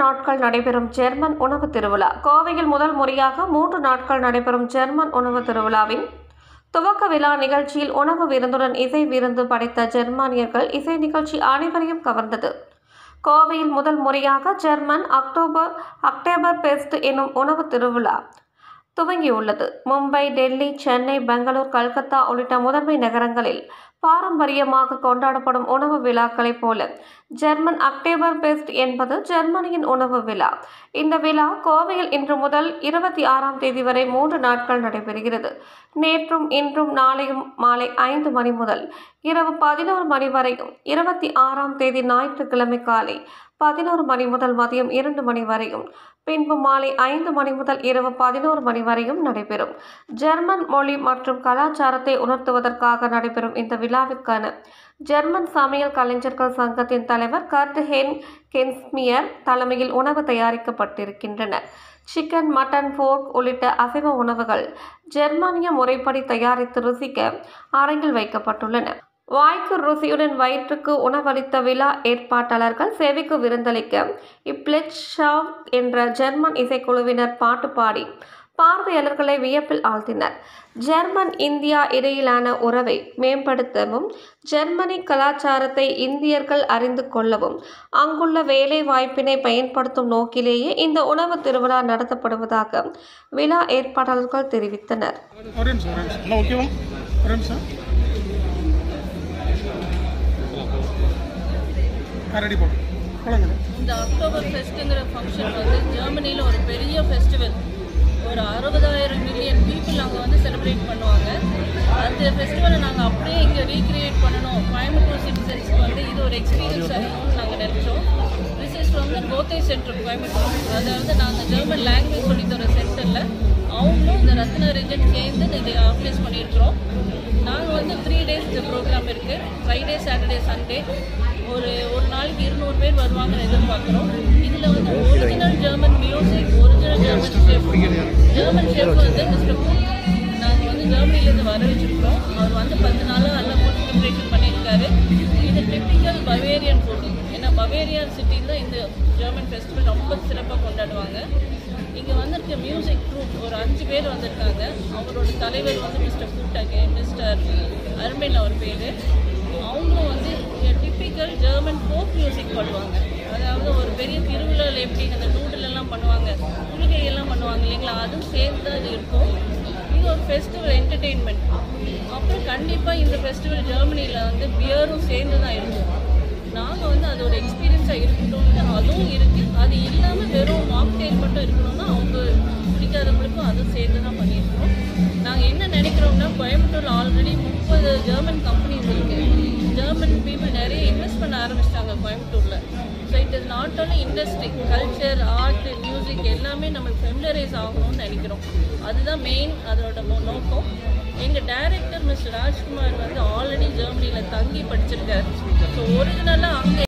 நாட்கள் நடைபெறும் ஜெர்மன் உணவு திருவிழா கோவையில் முதல் முறையாக மூன்று நாட்கள் நடைபெறும் ஜெர்மன் உணவு திருவிழாவின் துவக்க விழா நிகழ்ச்சியில் உணவு விருந்துடன் இசை விருந்து படைத்த ஜெர்மானியர்கள் இசை நிகழ்ச்சி அனைவரையும் கவர்ந்தது கோவையில் முதல் முறையாக ஜெர்மன் அக்டோபர் அக்டோபர் பெஸ்ட் எனும் உணவு திருவிழா துவங்கியுள்ளது மும்பை டெல்லி சென்னை பெங்களூர் கல்கத்தா உள்ளிட்ட முதன்மை நகரங்களில் பாரம்பரியமாக கொண்டாடப்படும் உணவு விழாக்களைப் போல ஜெர்மன் அக்டோபர் பெஸ்ட் என்பது ஜெர்மனியின் உணவு விழா இந்த விழா கோவையில் இன்று முதல் இருபத்தி ஆறாம் தேதி வரை மூன்று நாட்கள் நடைபெறுகிறது நேற்றும் இன்றும் நாளையும் மாலை ஐந்து மணி முதல் இரவு பதினோரு மணி வரையும் இருபத்தி ஆறாம் தேதி ஞாயிற்றுக்கிழமை காலை பதினோரு மணி முதல் மதியம் இரண்டு மணி வரையும் பின்பு மாலை ஐந்து மணி முதல் இரவு பதினோரு மணி வரையும் நடைபெறும் ஜெர்மன் மொழி மற்றும் கலாச்சாரத்தை உணர்த்துவதற்காக நடைபெறும் இந்த விழாவிற்கான ஜெர்மன் சமையல் கலைஞர்கள் சங்கத்தின் தலைவர் கர்ட் ஹென் கென்ஸ்மியர் தலைமையில் உணவு தயாரிக்கப்பட்டிருக்கின்றன சிக்கன் மட்டன் போர்க் உள்ளிட்ட அசைவ உணவுகள் ஜெர்மானிய முறைப்படி தயாரித்து ருசிக்க அரங்கில் வைக்கப்பட்டுள்ளன வாய்க்கு ருசியுடன் வயிற்றுக்கு உணவளித்த விழா ஏற்பாட்டாளர்கள் செவிக்கு விருந்தளிக்க இப்ளெச் ஷாவ் என்ற ஜெர்மன் இசைக்குழுவினர் பாட்டு பாடி பார்வையாளர்களை வியப்பில் ஆழ்த்தினர் ஜெர்மன் இந்தியா இடையிலான உறவை மேம்படுத்தவும் ஜெர்மனி கலாச்சாரத்தை இந்தியர்கள் அறிந்து கொள்ளவும் அங்குள்ள வேலை வாய்ப்பினை பயன்படுத்தும் நோக்கிலேயே இந்த உணவு திருவிழா நடத்தப்படுவதாக விழா ஏற்பாட்டாளர்கள் தெரிவித்தனர் ஒரு நிமிஷம் ஒரு நிமிஷம் இல்லை ஓகேவா ஒரு நிமிஷம் ரெடி போட்டு போடுங்க இந்த அக்டோபர் ஃபெஸ்ட்டுங்கிற ஃபங்க்ஷன் வந்து ஜெர்மனியில் ஒரு பெரிய ஃபெஸ்டிவல் ஒரு அறுபதாயிரம் மில்லியன் பீப்புள் அங்கே வந்து செலிப்ரேட் பண்ணுவாங்க அந்த ஃபெஸ்டிவலை நாங்கள் அப்படியே இங்கே ரீக்ரியேட் பண்ணணும் கோயம்புத்தூர் சிட்டிசன்ஸ்க்கு வந்து இது ஒரு எக்ஸ்பீரியன்ஸ் அறியணும்னு நாங்கள் நினச்சோம் this is from the Goethe centre Coimbatore அதாவது நாங்கள் ஜெர்மன் லாங்குவேஜ் சொல்லித்தர சென்டரில் அவங்களும் இந்த ரத்ன ரெஜன் சேர்ந்து இதை ஆர்கனைஸ் பண்ணியிருக்கிறோம் நாங்கள் வந்து த்ரீ டேஸ் இந்த ப்ரோக்ராம் இருக்குது ஃப்ரைடே சாட்டர்டே சண்டே ஒரு ஒரு நாளைக்கு இருநூறு பேர் வருவாங்கன்னு எதிர்பார்க்குறோம் இதில் வந்து original German music original German chef German chef வந்து மிஸ்டர் நாங்கள் வந்து ஜெர்மனிலேருந்து வர வச்சுருக்கோம் அவர் வந்து பத்து நாளாக நல்லா ஃபுட் ப்ரிப்ரேஷன் பண்ணியிருக்காரு இது டிப்பிக்கல் பவேரியன் ஃபுட் ஏன்னா பவேரியன் சிட்டியில் இந்த ஜெர்மன் ஃபெஸ்டிவல் ரொம்ப சிறப்பாக கொண்டாடுவாங்க இங்கே வந்திருக்க மியூசிக் குரூப் ஒரு அஞ்சு பேர் வந்திருக்காங்க அவரோட தலைவர் வந்து மிஸ்டர் கூட்டாங்க மிஸ்டர் அருமேன் அவர் பேர் அவங்களும் வந்து டிப்பிக்கல் ஜெர்மன் ஃபோக் மியூசிக் பண்ணுவாங்க அதாவது ஒரு பெரிய திருவிழாவில் எப்படி அந்த நூடுல் எல்லாம் பண்ணுவாங்க குளிகை எல்லாம் பண்ணுவாங்க இல்லைங்களா அதுவும் சேர்ந்து தான் இது இருக்கும் இது ஒரு ஃபெஸ்டிவல் என்டர்டெயின்மெண்ட் அப்புறம் கண்டிப்பாக இந்த ஃபெஸ்டிவல் ஜெர்மனியில் வந்து பியரும் சேர்ந்து தான் இருக்கும் நாங்கள் வந்து அது ஒரு எக்ஸ்பீரியன்ஸாக இருக்கட்டும்னு அதுவும் இருக்குது அது இல்லாமல் வெறும் மாக்டெயில் மட்டும் இருக்கணும்னா அவங்க பிடிக்காதவங்களுக்கும் அதுவும் சேர்த்து தான் பண்ணியிருக்கோம் நாங்கள் என்ன நினைக்கிறோம்னா கோயம்புத்தூரில் ஆல்ரெடி முப்பது ஜெர்மன் கம்பெனிஸ் இருக்குது ஜெர்மன் பீப்புள் நிறைய இன்வெஸ்ட் பண்ண ஆரம்பிச்சிட்டாங்க கோயம்புத்தூரில் so it is not only industry culture art music எல்லாமே நம்மளுக்கு ஃபெமிலரைஸ் ஆகணும்னு நினைக்கிறோம் அதுதான் மெயின் அதோட மோ- நோக்கம் எங்கள் டைரக்டர் மிஸ்டர் ராஜ்குமார் வந்து ஆல்ரெடி ஜெர்மனியில் தங்கி படிச்சிருக்காரு ஸோ ஒரிஜினலாக அங்கே